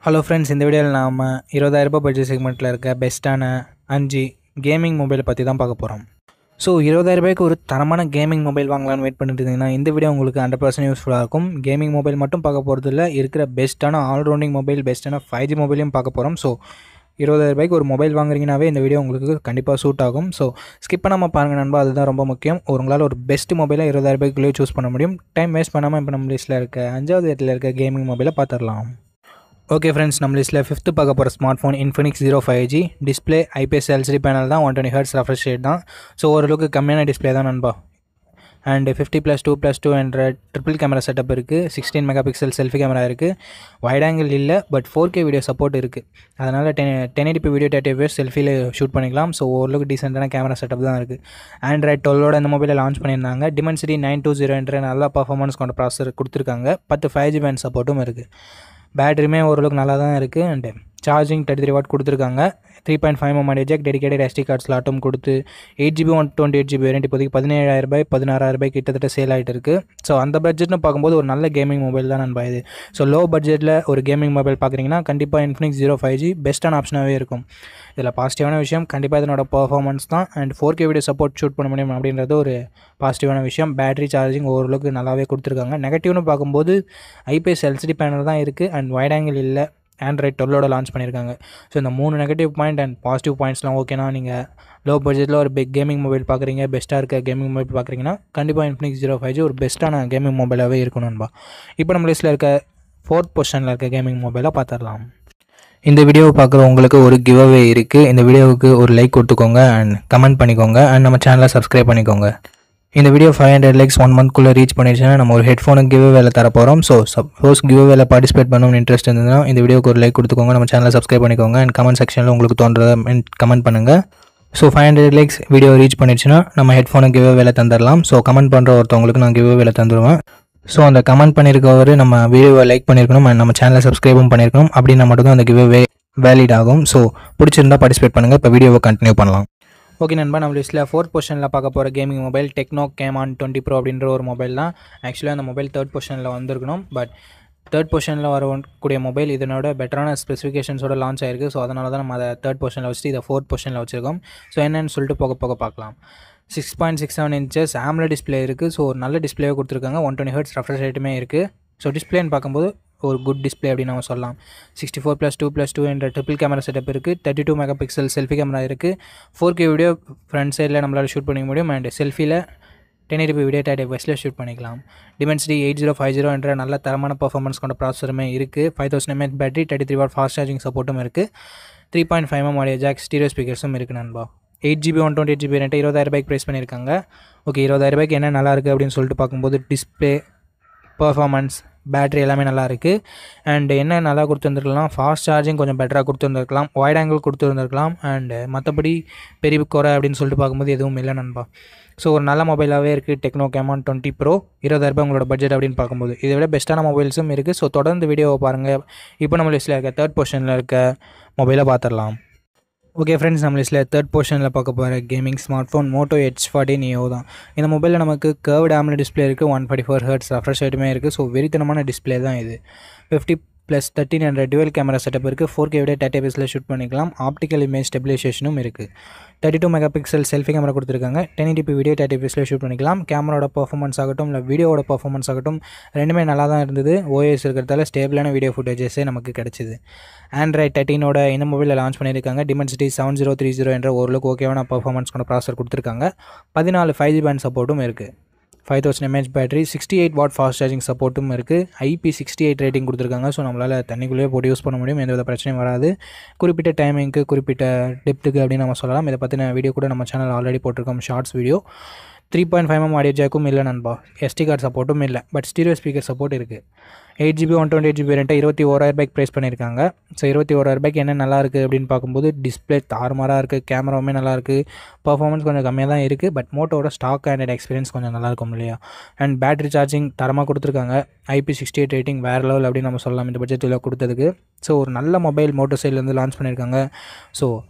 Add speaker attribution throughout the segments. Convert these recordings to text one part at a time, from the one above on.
Speaker 1: hello friends இந்த வீடியோவில் நாம் இருபதாயிரரூபா பட்ஜெட் செக்மெண்ட்டில் இருக்க பெஸ்ட்டான அஞ்சு கேமிங் மொபைலை பற்றி தான் பார்க்க போகிறோம் ஸோ இருபதாயிரரூபாய்க்கு ஒரு தரமான கேமிங் மொபைல் வாங்கலாம்னு வெயிட் பண்ணிட்டு இருந்தீங்கன்னா இந்த வீடியோ உங்களுக்கு ஹண்ட்ரட் பர்சன்ட் யூஸ்ஃபுல்லாக இருக்கும் கேமிங் மொபைல் மட்டும் பார்க்க போகிறதில்ல இருக்கிற பெஸ்ட்டான ஆல்ரவுண்டிங் மொபைல் பெஸ்ட்டான ஃபைவ் ஜி மொபைலையும் பார்க்க போகிறோம் ஸோ இருபதாயிரரூபாய்க்கு ஒரு மொபைல் வாங்குறீங்கனாவே இந்த வீடியோ உங்களுக்கு கண்டிப்பாக சூட் ஆகும் ஸோ ஸ்கிப் பண்ணாமல் பாருங்கள் நண்பா அதுதான் ரொம்ப முக்கியம் ஒரு உங்களால் ஒரு பெஸ்ட் மொபைலை இருபதாயிரரூபாய்க்குள்ளேயே சூஸ் பண்ண முடியும் டைம் வேஸ்ட் பண்ணாமல் இப்போ நம்ம லிஸ்ட்டில் இருக்க அஞ்சாவது இடத்துல இருக்க கேமிங் மொபைலை பார்த்துடலாம் ஓகே ஃப்ரெண்ட்ஸ் நம்ம லிஸ்ட்டில் ஃபிஃப்த்து பார்க்க போகிற smart phone Infinix zero five G display IPS LCD panel தான் one twenty hertz refresh rate தான் ஸோ ஓரளவுக்கு கம்மியான டிஸ்பிளே தான் நண்பா and fifty plus two plus two என்ற ட்ரிபிள் கேமரா செட்டப் இருக்குது sixteen mega pixel selfie camera இருக்குது wide angle இல்லை but four K video support இருக்குது அதனால் ten ten eighty video thirty பேர் செல்ஃபியில் ஷூட் பண்ணிக்கலாம் ஸோ ஓரளவுக்கு டீசெண்டான கேமரா செட்டப் தான் இருக்குது ஆண்ட்ராய்ட் டுவெல்லோட இந்த மொபைலை லான்ச் பண்ணியிருந்தாங்க டிமென்சிட்டி நைன் டூ ஜீரோ என்ற நல்ல பர்ஃபார்மன்ஸ் கொண்ட ப்ராசர் கொடுத்துருக்காங்க பத்து ஃபைவ் ஜி பேண்ட் சப்போர்ட்டும் இருக்குது பேட்டரியுமே ஓரளவுக்கு நல்லா தான் இருக்குது and charging thirty three watt கொடுத்துருக்காங்க three point five MM jack dedicated SD card ஸ்லாட்டும் கொடுத்து eight GB one twenty eight GB variant இப்போதைக்கு பதினேழாயிரம் ரூபாய் பதினாறாயிரம் ரூபாய் கிட்டத்தட்ட சேல் ஆகிட்டு இருக்குது ஸோ அந்த பட்ஜெட்னு பார்க்கும்போது ஒரு நல்ல கேமிங் மொபைல் தான் நண்பா இது ஸோ லோ பட்ஜெட்டில் ஒரு கேமிங் மொபைல் பார்க்குறீங்கன்னா கண்டிப்பாக இன்ஃபினிக்ஸ் ஜீரோ ஃபைவ் ஜி பெஸ்ட்டான ஆப்ஷனாகவே இருக்கும் இதில் பாசிட்டிவான விஷயம் கண்டிப்பாக இதனோட பர்ஃபார்மன்ஸ் தான் and four K video support shoot பண்ண முடியும் அப்படின்றது ஒரு பாசிட்டிவான விஷயம் பேட்டரி சார்ஜிங் ஓரளவுக்கு நல்லாவே கொடுத்துருக்காங்க நெகட்டிவ்னு பார்க்கும்போது ஐபிஎஸ் எல்சிடி பேனல் தான் இருக்குது அண்ட் வைட் ஆங்கிள் இல்லை ஆண்ட்ராய்ட் டுவெல்லோட லான்ச் பண்ணியிருக்காங்க ஸோ இந்த மூணு நெகட்டிவ் பாயிண்ட் அண்ட் பாசிட்டிவ் பாயிண்ட்ஸ்லாம் ஓகேனா நீங்கள் லோ பட்ஜெட்டில் ஒரு பிக் கேமிங் மொபைல் பார்க்குறீங்க பெஸ்ட்டாக இருக்க கேமிங் மொபைல் பார்க்குறீங்கன்னா கண்டிப்பாக இன்ஃபினிக்ஸ் ஜீரோ ஃபைவ் ஜி ஒரு பெஸ்ட்டான கேமிங் மொபைலாகவே இருக்கணும்பா இப்போ நம்ம லிஸ்ட்டில் இருக்க ஃபோர்த் பொசிஷனில் இருக்க கேமிங் மொபைலாக பார்த்துடலாம் இந்த வீடியோவை பார்க்குற உங்களுக்கு ஒரு கிவ் அவே இருக்குது இந்த வீடியோவுக்கு ஒரு லைக் கொடுத்துக்கோங்க அண்ட் கமெண்ட் பண்ணிக்கோங்க அண்ட் நம்ம சேனலை சப்ஸ்கிரைப் பண்ணிக்கோங்க இந்த video five hundred likes one மந்த்க்குள்ளே ரீச் பண்ணிடுச்சுன்னா நம்ம ஒரு ஹெட்ஃபோனுக்கு கிவ் வேலை தர போகிறோம் so suppose giveaway participate பண்ணணும்னு இன்ட்ரெஸ்ட் இருந்ததுன்னா இந்த வீடியோக்கு ஒரு லைக் கொடுத்துக்கோங்க நம்ம சேனலை சப்ஸ்கிரைப் பண்ணிக்கோங்க அண்ட் கமெண்ட் செக்ஷனில் உங்களுக்கு தோன்றதை கமெண்ட் பண்ணுங்கள் so five hundred likes video reach பண்ணிடுச்சுன்னா நம்ம ஹெட்ஃபோனுக்கு கிவ் வேலை தந்துடலாம் ஸோ கமெண்ட் பண்ணுற ஒருத்தவங்களுக்கு நான் கிவ் வேலை தந்துடுவேன் ஸோ அந்த கமெண்ட் பண்ணியிருக்கவர் நம்ம வீடியோவை லைக் பண்ணியிருக்கணும் அண்ட் நம்ம சேனலை சப்ஸ்கிரைபும் பண்ணியிருக்கணும் அப்படின்னா மட்டும்தான் அந்த கிவ் வே வேலிட் ஆகும் ஸோ பிடிச்சிருந்தா பார்ட்டிசிபேட் பண்ணுங்கள் இப்போ வீடியோவை கண்டினியூ பண்ணலாம் ஓகே நண்பா நம்ம லிஸ்ட்டில் ஃபோர்த் பொசிஷனில் பார்க்க போகிற gaming mobile Tecno Camon twenty pro அப்படின்ற ஒரு மொபைல் தான் ஆக்சுவலாக அந்த மொபைல் தேர்ட் பொசிஷனில் வந்திருக்கணும் பட் தேர்ட் பொசிஷனில் வரக்கூடிய மொபைல் இதனோட பெட்டரான ஸ்பெசிஃபிகேஷன்ஸோட லான்ச் ஆயிருக்கு ஸோ அதனால தான் நம்ம அதை தேர்ட் பொசிஷனில் வச்சுட்டு இதை ஃபோர்த் பொசிஷனில் வச்சுருக்கோம் ஸோ என்னென்னு சொல்லிட்டு போக போக பார்க்கலாம் six point six seven inches AMOLED display இருக்குது ஸோ ஒரு நல்ல டிஸ்பிளேவே கொடுத்துருக்காங்க ஒன் டுவெண்ட்டி ஹர்ட்ஸ் ரெஃப்ரெஷ் ரேட்டுமே இருக்குது ஸோ டிஸ்பிளேன்னு பார்க்கும்போது ஒரு குட் டிஸ்பிளே அப்படின்னு நம்ம சொல்லலாம் sixty four plus two plus two என்ற ட்ரிபிள் கேமரா செட்டப் இருக்குது thirty two mega pixel selfie camera இருக்குது ஃபோர் கே வீடியோ ஃப்ரண்ட் சைடில் நம்மளால் ஷூட் பண்ணிக்க முடியும் அண்ட் செல்ஃபியில் டென் எயிட்டி வீடியோ தேர்ட்டி வெஸ்ட்டில் ஷூட் பண்ணிக்கலாம் Dimensity eight zero five zero என்ற நல்ல தரமான பர்ஃபார்மன்ஸ் கொண்ட ப்ராசருமே இருக்குது five thousand mAh battery thirty three watt fast charging சப்போர்ட்டும் இருக்குது three point five M audio jack stereo ஸ்பீக்கர்ஸும் இருக்குது நண்பா eight GB one twenty eight GB ரெண்டு இருபதாயிரம் ரூபாய்க்கு ப்ரைஸ் பண்ணியிருக்காங்க ஓகே இருபதாயிரம் ரூபாய்க்கு என்ன நல்லா இருக்குது அப்படின்னு சொல்லிட்டு பார்க்கும்போது டிஸ்பிளே பர்ஃபார்மன்ஸ் பேட்ரி எல்லாமே நல்லா இருக்குது அண்ட் என்ன நல்லா கொடுத்துருந்துருக்கலாம் ஃபாஸ்ட் சார்ஜிங் கொஞ்சம் பெட்டராக கொடுத்துருந்துருக்கலாம் வைட் ஆங்கிள் கொடுத்துருந்துருக்கலாம் அண்டு மற்றபடி பெரிய குறை அப்படின்னு சொல்லிட்டு பார்க்கும்போது எதுவும் இல்லை நண்பா ஸோ ஒரு நல்ல மொபைலாகவே இருக்குது டெக்னோ கேமான் டுவெண்ட்டி ப்ரோ இருபதாயிரரூபா உங்களோட பட்ஜெட் அப்படின்னு பார்க்கும்போது இதை விட பெஸ்ட்டான மொபைல்ஸும் இருக்குது ஸோ தொடர்ந்து வீடியோவை பாருங்கள் இப்போ நம்ம லிஸ்ட்டில் இருக்க தேர்ட் பொசிஷனில் இருக்க மொபைலை பார்த்துடலாம் ஓகே ஃப்ரெண்ட்ஸ் நம்ம லிஸ்ட்டில் தேர்ட் பொசிஷனில் பார்க்க போகிற gaming smartphone Moto edge forty Neo தான் இந்த மொபைலில் நமக்கு கர்வ்ட் ஆம்ல டிஸ்பிளே இருக்குது one forty four hertz refresh ரேட்டுமே இருக்குது ஸோ வெறித்தனமான டிஸ்பிளே தான் இது fifty plus thirteen hundred dual camera setup இருக்குது ஃபோர் கே விட தேர்ட்டி பேஸில் ஷூட் பண்ணிக்கலாம் ஆப்டிக்கல் இமேஜ் ஸ்டெபிலைசேஷனும் இருக்குது thirty two mega pixel selfie camera கொடுத்துருக்காங்க டென் எயிட்டி வீடியோ தேர்ட்டி பேஸில் ஷூட் பண்ணிக்கலாம் கேமராவோட பர்ஃபார்மன்ஸ் ஆகட்டும் இல்லை வீடியோவோட பர்ஃபார்மன்ஸ் ஆகட்டும் ரெண்டுமே நல்லா தான் இருந்தது ஓஎஸ் இருக்கிறதால ஸ்டேபிளான வீடியோ ஃபுட்டேஜஸே நமக்கு கிடச்சிது ஆண்ட்ராய்ட் தேர்ட்டினோட இந்த மொபைலில் லான்ச் பண்ணியிருக்காங்க Dimensity seven zero three zero என்ற ஓரளவுக்கு ஓகேவான பர்ஃபார்மன்ஸ் கொண்ட ப்ராசர் கொடுத்துருக்காங்க பதினாலு ஃபைவ் ஜி பேண்ட் சப்போர்ட்டும் இருக்குது five thousand mAh battery sixty eight watt fast charging சப்போர்ட்டும் இருக்குது ஐபி சிக்ஸ்டி எயிட் ரேட்டிங் கொடுத்துருக்காங்க ஸோ நம்மளால் தண்ணிக்குள்ளேயே போட்டு யூஸ் பண்ண முடியும் எந்தவித பிரச்சனையும் வராது குறிப்பிட்ட டைமிங்க்கு குறிப்பிட்ட டெப்த்துக்கு அப்படின்னு நம்ம சொல்லலாம் இதை பற்றின வீடியோ கூட நம்ம சேனல் ஆல்ரெடி போட்டிருக்கோம் shorts video three point five M audio ஜாக்கும் இல்லை நண்பா எஸ்டி கார்டு சப்போர்ட்டும் இல்லை பட் ஸ்டீரியோ ஸ்பீக்கர் சப்போர்ட் இருக்குது eight GB one twenty eight GB ரெண்டு இருபத்தி ஓராயிரம் ரூபாய்க்கு ப்ரைஸ் பண்ணியிருக்காங்க ஸோ இருபத்தி ஓராயிரம் ரூபாய்க்கு என்ன நல்லா இருக்குது அப்படின்னு பார்க்கும்போது டிஸ்பிளே தாறுமாறாக இருக்குது கேமராவுமே நல்லா இருக்குது பர்ஃபார்மன்ஸ் கொஞ்சம் கம்மியாக தான் இருக்குது பட் மோட்டோட ஸ்டாக் ஆண்டட் எக்ஸ்பீரியன்ஸ் கொஞ்சம் நல்லா இருக்கும் இல்லையா அண்ட் பேட்டரி சார்ஜிங் தரமாக கொடுத்துருக்காங்க ஐபி சிக்ஸ்டி எயிட் ரேட்டிங் வேறு லெவல் அப்படின்னு நம்ம சொல்லலாம் இந்த பட்ஜெட்டில் கொடுத்ததுக்கு ஸோ ஒரு நல்ல மொபைல் மோட்டோ சைட்லேருந்து லான்ச் பண்ணியிருக்காங்க ஸோ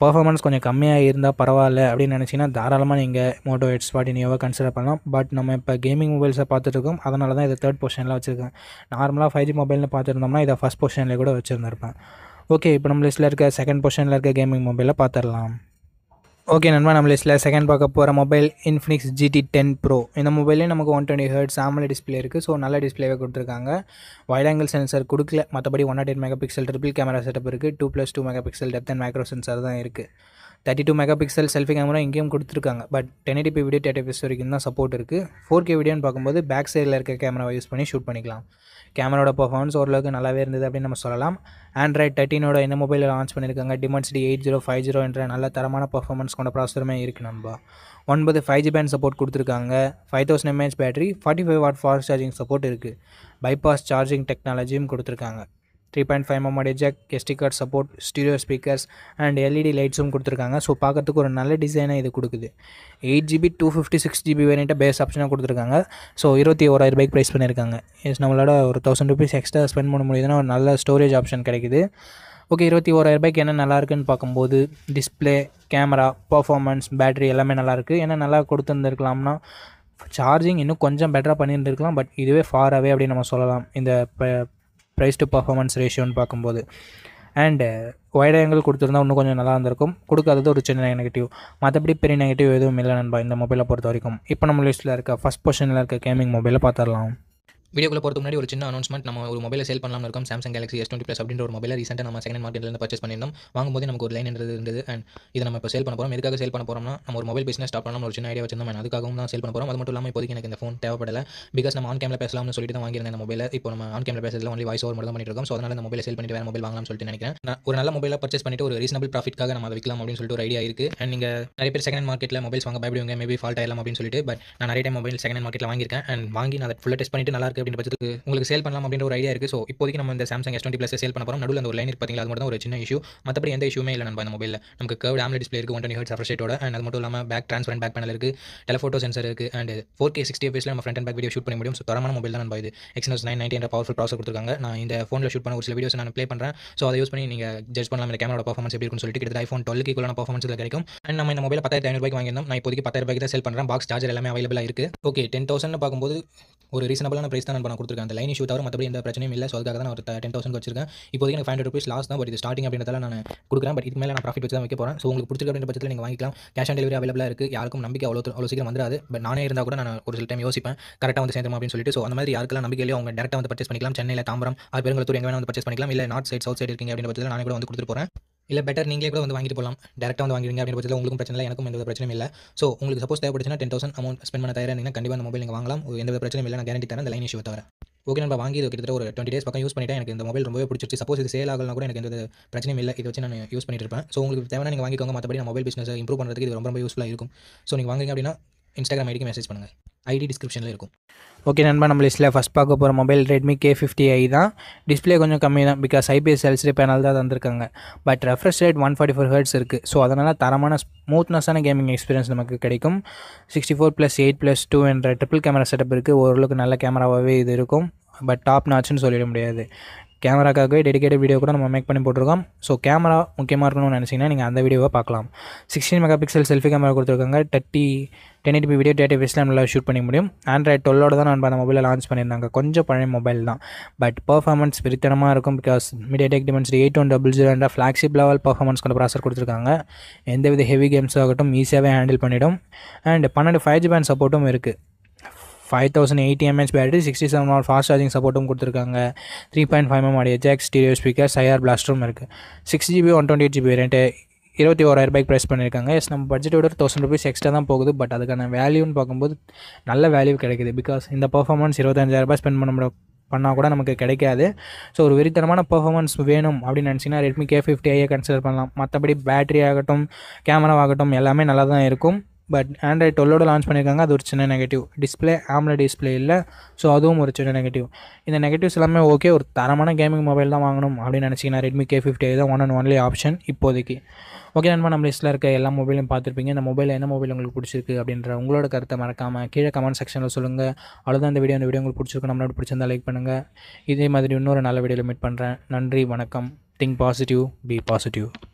Speaker 1: பர்ஃபார்மன்ஸ் கொஞ்சம் கம்மியாக இருந்தால் பரவாயில்ல அப்படின்னு நினச்சிங்கன்னா தாராளமாக நீங்கள் மோட்டோ எட்ஸ் ஃபார்ட்டி நியோவை கன்சிடர் பண்ணலாம் பட் நம்ம இப்போ கேமிங் மொபைல்ஸை பார்த்துட்டு இருக்கோம் அதனால தான் இதை தேர்ட் பொசிஷனில் வச்சுருக்கேன் நார்மலாக ஃபைவ் ஜி மொபைல்னு பார்த்துருந்தோம்னா இதை ஃபஸ்ட் பொசிஷனில் கூட வச்சுருந்துருப்பேன் ஓகே இப்போ நம்ம லிஸ்ட்டில் இருக்க செகண்ட் பொசிஷனில் இருக்க கேமிங் மொபைலை பார்த்துடலாம் ஓகே நண்பா நம்ம லிஸ்ட்டில் செகண்ட் பார்க்க போகிற mobile Infinix GT ten pro இந்த மொபைலே நமக்கு ஒன் டுவெண்ட்டி ஹர்ட்ஸ் ஆமலை டிஸ்பிளே இருக்குது ஸோ நல்ல டிஸ்பிளேவே கொடுத்துருக்காங்க வைட் ஆங்கிள் சென்சர் கொடுக்கல மற்றபடி one naught eight megapixel triple camera setup இருக்குது two plus two megapixel depth and micro sensor தான் இருக்குது thirty two mega pixel selfie camera இங்கேயும் கொடுத்துருக்காங்க but ten eighty video thirty FPS வரைக்கும் தான் support இருக்குது ஃபோர் கே வீடியோன்னு பார்க்கும்போது பேக் சைடில் இருக்க கேமராவை யூஸ் பண்ணி ஷூட் பண்ணிக்கலாம் கேமராவோட பர்ஃபார்மன்ஸ் ஓரளவுக்கு நல்லாவே இருந்தது அப்படின்னு நம்ம சொல்லலாம் ஆண்ட்ராய்ட் தேர்ட்டினோட என்ன மொபைலில் லான்ச் பண்ணியிருக்காங்க Dimensity eight zero five zero என்ற நல்ல தரமான பர்ஃபார்மன்ஸ் கொண்ட ப்ராசருமே இருக்குது நண்பா ஒன்பது ஃபைவ் ஜி பேண்ட் சப்போர்ட் கொடுத்துருக்காங்க five thousand mAh battery forty five watt fast charging support இருக்குது பைபாஸ் சார்ஜிங் டெக்னாலஜியும் கொடுத்துருக்காங்க three point five mm jack SD card support stereo speakers and LED லைட்ஸும் கொடுத்துருக்காங்க ஸோ பார்க்கறதுக்கு ஒரு நல்ல டிசைனாக இது கொடுக்குது eight GB two fifty six GB வேரியண்ட்டை பேஸ் ஆப்ஷனாக கொடுத்துருக்காங்க ஸோ இருபத்தி ஓராயிரம் ரூபாய்க்கு ப்ரைஸ் பண்ணியிருக்காங்க எஸ் நம்மளோட ஒரு தௌசண்ட் ருபீஸ் எக்ஸ்ட்ரா ஸ்பெண்ட் பண்ண முடியுதுன்னா ஒரு நல்ல ஸ்டோரேஜ் ஆப்ஷன் கிடைக்குது ஓகே இருபத்தி ஓராயிரம் ரூபாய்க்கு என்ன நல்லா இருக்குன்னு பார்க்கும்போது டிஸ்பிளே கேமரா பர்ஃபார்மன்ஸ் பேட்டரி எல்லாமே நல்லாயிருக்கு ஏன்னா நல்லா கொடுத்துருந்துருக்கலாம்னா சார்ஜிங் இன்னும் கொஞ்சம் பெட்டராக பண்ணியிருந்துருக்கலாம் பட் இதுவே ஃபாராகவே அப்படின்னு நம்ம சொல்லலாம் இந்த ப்ரைஸ் டு பர்ஃபார்மன்ஸ் ரேஷியோன்னு பார்க்கும்போது அண்டு ஒய்ட் ஆங்கிள் கொடுத்துருந்தா இன்னும் கொஞ்சம் நல்லா இருந்திருக்கும் கொடுக்காதது ஒரு சின்ன நெகட்டிவ் மற்றபடி பெரிய நெகட்டிவ் எதுவும் இல்லை நண்பா இந்த மொபைலை பொறுத்த வரைக்கும் இப்போ நம்ம லிஸ்ட்டில் இருக்க ஃபஸ்ட் பொசிஷனில் இருக்க கேமிங் மொபைலை பார்த்துடலாம்
Speaker 2: வீடியோக்குள்ள போகிறதுக்கு முன்னாடி ஒரு சின்ன அனௌன்ஸ்மெண்ட் நம்ம ஒரு மொபைலை சேல் பண்ணலாம்னு இருக்கோம் Samsung Galaxy S twenty plus அப்படின்ற ஒரு மொபைலை ரீசெண்டாக நம்ம செகண்ட் மார்க்கெட்லேருந்து பர்ச்சேஸ் பண்ணியிருந்தோம் வாங்கும்போது நமக்கு ஒரு லைன் இருந்தது இருந்தது அண்ட் இதை நம்ம இப்போ சேல் பண்ண போகிறோம் எதுக்காக சேல் பண்ண போகிறோம்னா நம்ம ஒரு மொபைல் பிஸ்னஸ் ஸ்டார்ட் பண்ணலாம் ஒரு சின்ன ஐடியா வச்சிருந்தோம் and அதுக்காகவும் தான் சேல் பண்ண போகிறோம் அது மட்டும் இல்லாமல் இப்போதைக்கு எனக்கு இந்த ஃபோன் தேவைப்படல பிகாஸ் நம்ம ஆன் கேமில் பேசலாம்னு சொல்லிட்டு தான் வாங்கியிருந்தேன் இந்த மொபைல் இப்போ நம்ம ஆன் கேமில் பேசுறதுல ஒன்லி வாய்ஸ் ஓவர் மட்டும் தான் பண்ணிட்டு இருக்கோம் ஸோ அதனால இந்த மொபைலை சேல் பண்ணிட்டு வேறு மொபைல் வாங்கலாம்னு சொல்லிட்டு நினைக்கிறேன் நான் ஒரு நல்ல மொபைலை பர்ச்சேஸ் பண்ணிட்டு ஒரு ரீசனபிள் ப்ராஃபிட்காக நம்ம அதை விற்கலாம் அப்படின்னு சொல்லிட்டு ஒரு ஐடியா இருக்குது அண்ட் நீங்கள் நிறைய பேர் செகண்ட் மார்க்கெட்டில் மொபைல்ஸ் வாங்க பயப்படுவீங்க மேபி ஃபால்ட் ஆகலாம் அப்படின்னு சொல்லிட்டு பட் நான் நிறைய டைம் மொபைல் செகண்ட் மார்க்கெட்டில் வாங்கியிருக்கேன் அண்ட் வாங்கி நான் அதை ஃபுல்லாக டெஸ்ட் பண்ணிட்டு நல்லா இருக்கு அப்படின்ற பட்சத்துக்கு உங்களுக்கு சேல் பண்ணலாம் அப்படின்ற ஒரு ஐடியா இருக்குது ஸோ இப்போதைக்கு நம்ம இந்த Samsung S twenty plus sale பண்ண போகிறோம் நடுவில் அந்த ஒரு லைன் இருக்கு பார்த்தீங்களா அது மட்டும் தான் ஒரு சின்ன இஷ்யூ மற்றபடி எந்த இஷ்யூமே இல்லை நம்ம இந்த மொபைலில் நமக்கு கர்வ் ஆம்ல டிஸ்பிளே இருக்குது ஒன் டுவெண்ட்டி ஹர்ட்ஸ் ரெஃப்ரெஷேட்டோட அண்ட் அது மட்டும் இல்லாமல் பேக் ட்ரான்ஸ்பரண்ட் பேக் பேனல் இருக்குது டெலஃபோட்டோ சென்சர் இருக்குது அண்ட் ஃபோர் கே சிக்ஸ்டி எஃப்எஸ்ல நம்ம front and back video shoot பண்ண முடியும் ஸோ தரமான மொபைல் தான் நம்ம இது எக்ஸ்னஸ் நைன் நைன்டி என்ற பவர்ஃபுல் ப்ராசர் கொடுத்துருக்காங்க நான் இந்த ஃபோனில் ஷூட் பண்ண ஒரு சில வீடியோஸ் நான் ப்ளே பண்ணுறேன் ஸோ அதை யூஸ் பண்ணி நீங்கள் ஜட்ஜ் பண்ணலாம் இந்த கேமரா பர்ஃபார்மன்ஸ் எப்படி இருக்குன்னு சொல்லிட்டு கிட்டத்தட்ட ஐஃபோன் டுவெல்க்கு ஈக்குவலான பர்ஃபார்மன்ஸ் இதில் கிடைக்கும் அண்ட் நம்ம இந்த மொபைல் பத்தாயிரத்தி ஐநூறுபாய்க்கு வாங்கியிருந்தோம் நான் இப்போதைக்கு பத்தாயிரம் ரூபாய்க்கு தான் சேல் பண்ணுறேன் பாக்ஸ் சார்ஜர் எல்லாமே அவைலபிளாக இருக்குது ஓகே டென் தௌசண்ட் பார்க்கும்போது ஒரு ரீசனபிளான ப்ரைஸ் தான் நான் பண்ண கொடுத்துருக்கேன் அந்த லைன் இஷ்யூ தவிர மற்றபடி எந்த பிரச்சனையும் இல்லை ஸோ அதுக்காக தான் நான் ஒரு டென் தௌசண்ட் வச்சிருக்கேன் இப்போதைக்கு எனக்கு ஃபைவ் ஹண்ட்ரட் ருபீஸ் லாஸ் தான் பட் இது ஸ்டார்டிங் அப்படின்றதால நான் கொடுக்குறேன் பட் இதுக்கு மேலே நான் ப்ராஃபிட் வச்சு தான் வைக்க போகிறேன் ஸோ உங்களுக்கு பிடிச்சிருக்க அப்படின்ற பட்சத்தில் நீங்கள் வாங்கிக்கலாம் கேஷ் ஆன் டெலிவரி அவைலபிளாக இருக்குது யாருக்கும் நம்பிக்கை அவ்வளோ அவ்வளோ சீக்கிரம் வந்துடாது பட் நானே இருந்தால் கூட நான் ஒரு சில டைம் யோசிப்பேன் கரெக்டாக வந்து சேர்ந்துமா அப்படின்னு சொல்லிட்டு ஸோ அந்த மாதிரி யாருக்கெல்லாம் நம்பிக்கை இல்லையோ அவங்க டேரெக்டாக வந்து பர்ச்சேஸ் பண்ணிக்கலாம் சென்னையில் தாம்பரம் அது பெருங்கலத்தூர் எங்கே வேணா வந்து பர்ச்சேஸ் பண்ணிக்கலாம் இல்லை நார்த் சைட் சவுத் சைடு இருக்கீங்க அப்படின்ற பட்சத்தில் நானே கூட வந்து கொடுத்துட்டு போகிறேன் இல்லை பெட்டர் நீங்களே கூட வந்து வாங்கிட்டு போகலாம் டேரெக்டாக வந்து வாங்கிடுங்க அப்படின்ற பட்சத்தில் உங்களுக்கும் பிரச்சனை இல்லை எனக்கும் எந்த பிரச்சனையும் இல்லை ஸோ உங்களுக்கு சப்போஸ் தேவைப்படுச்சுன்னா டென் தௌசண்ட் அமௌண்ட் ஸ்பெண்ட் பண்ண தயாராக இருந்தீங்கன்னா கண்டிப்பாக அந்த மொபைல் நீங்கள் வாங்கலாம் எந்த பிரச்சனையும் இல்லை நான் கேரண்டி தரேன் அந்த லைன் இஷ்யூ தவிர ஓகே நம்ம வாங்கி இது கிட்டத்தட்ட ஒரு டுவெண்ட்டி டேஸ் பக்கம் யூஸ் பண்ணிட்டேன் எனக்கு இந்த மொபைல் ரொம்பவே பிடிச்சிருச்சு சப்போஸ் இது சேல் ஆகலாம் கூட எனக்கு எந்த பிரச்சனையும் இல்லை இதை வச்சு நான் யூஸ் பண்ணிட்டு இருப்பேன் ஸோ உங்களுக்கு தேவையான நீங்கள் வாங்கிக்கோங்க மற்றபடி நான் மொபைல் பிஸ்னஸ் இம்ப்ரூவ் பண்ணுறதுக்கு இது ரொம்ப ரொம்ப யூஸ்ஃபுல்லாக இருக்கும் ஸோ நீங்கள் வாங்குங்க அப்படின்னா இன்ஸ்டாகிராம் ஐடிக்கு மெசேஜ் பண்ணுங்கள் ஐடி டிஸ்கிரிப்ஷனில் இருக்கும்
Speaker 1: ஓகே நண்பா நம்ம லிஸ்ட்டில் ஃபஸ்ட் பார்க்க போகிற mobile Redmi K fifty I தான் டிஸ்பிளே கொஞ்சம் கம்மி தான் பிகாஸ் ஐபிஎஸ் எல்சிடி பேனல் தான் தந்திருக்காங்க but refresh rate one forty four hertz இருக்குது ஸோ அதனால் தரமான ஸ்மூத்னஸான கேமிங் எக்ஸ்பீரியன்ஸ் நமக்கு கிடைக்கும் sixty four plus eight plus two என்ற ட்ரிபிள் கேமரா செட்டப் இருக்குது ஓரளவுக்கு நல்ல கேமராவாகவே இது இருக்கும் பட் டாப் நாச்சுன்னு சொல்லிட முடியாது கேமராக்காகவே டெடிகேட்டட் வீடியோ கூட நம்ம மேக் பண்ணி போட்டிருக்கோம் ஸோ கேமரா முக்கியமாக இருக்கணும்னு நினச்சிங்கன்னா நீங்கள் அந்த வீடியோவை பார்க்கலாம் sixteen mega pixel selfie camera கொடுத்துருக்காங்க தேர்ட்டி டென் எயிட்டி வீடியோ டேட்டி ஃபேஸ்லாம் நல்லா ஷூட் பண்ண முடியும் ஆண்ட்ராய்ட் டுவெல்லோட தான் நான் அந்த மொபைலில் லான்ச் பண்ணியிருந்தாங்க கொஞ்சம் பழைய மொபைல் தான் பட் பர்ஃபார்மன்ஸ் வெறித்தனமாக இருக்கும் because MediaTek Dimensity eight one double zero என்ற ஃப்ளாக்ஷிப் லெவல் பர்ஃபார்மன்ஸ் கொண்ட ப்ராசர் கொடுத்துருக்காங்க எந்தவித ஹெவி கேம்ஸ் ஆகட்டும் ஈஸியாகவே ஹேண்டில் பண்ணிடும் அண்ட் பன்னெண்டு ஃபைவ் ஜி பேண்ட் சப்போர்ட்டும் இருக்குது five thousand eighty mAh battery sixty seven hour fast charging சப்போர்ட்டும் கொடுத்துருக்காங்க three point five M audio jack stereo speaker IR பிளாஸ்டரும் இருக்குது six GB one twenty eight GB variant இருபத்தி ஓராயிரம் ரூபாய்க்கு ப்ரைஸ் பண்ணியிருக்காங்க எஸ் நம்ம பட்ஜெட்டோட தௌசண்ட் ருபீஸ் எக்ஸ்ட்ரா தான் போகுது பட் அதுக்கான வேல்யூன்னு பார்க்கும்போது நல்ல வேல்யூ கிடைக்குது பிகாஸ் இந்த பர்ஃபார்மன்ஸ் இருபத்தஞ்சாயிரம் ரூபாய் ஸ்பெண்ட் பண்ண முடியும் பண்ணால் கூட நமக்கு கிடைக்காது ஸோ ஒரு வெறித்தனமான பர்ஃபார்மன்ஸ் வேணும் அப்படின்னு நினச்சிங்கன்னா ரெட்மி கே ஃபிஃப்டி ஐயை கன்சிடர் பண்ணலாம் மற்றபடி பேட்டரி ஆகட்டும் கேமரா ஆகட்டும் எல்லாமே நல்லா தான் இருக்கும் பட் ஆண்ட்ராய்ட் டுவெல்லோட லான்ச் பண்ணியிருக்காங்க அது ஒரு சின்ன நெகட்டிவ் டிஸ்பிளே ஆம்ல டிஸ்பிளே இல்லை ஸோ அதுவும் ஒரு சின்ன நெகட்டிவ் இந்த நெகட்டிவ்ஸ் எல்லாமே ஓகே ஒரு தரமான கேமிங் மொபைல் தான் வாங்கணும் அப்படின்னு நினச்சிங்கன்னா ரெட்மி கே ஃபிஃப்டி தான் ஒன் அண்ட் ஒன்லி ஆப்ஷன் இப்போதைக்கு ஓகே நண்பா நம்ம லிஸ்ட்டில் இருக்க எல்லா மொபைலும் பார்த்துருப்பீங்க இந்த மொபைலில் என்ன மொபைல் உங்களுக்கு பிடிச்சிருக்கு அப்படின்ற உங்களோட கருத்தை மறக்காமல் கீழே கமெண்ட் செக்ஷனில் சொல்லுங்கள் அவ்வளோதான் இந்த வீடியோ இந்த வீடியோ உங்களுக்கு பிடிச்சிருக்கு நம்மளோட பிடிச்சிருந்தா லைக் பண்ணுங்கள் இதே மாதிரி இன்னொரு நல்ல வீடியோவில் மீட் பண்ணுறேன் நன்றி வணக்கம் திங்க் பாசிட்டிவ் பி பாசிட்டிவ்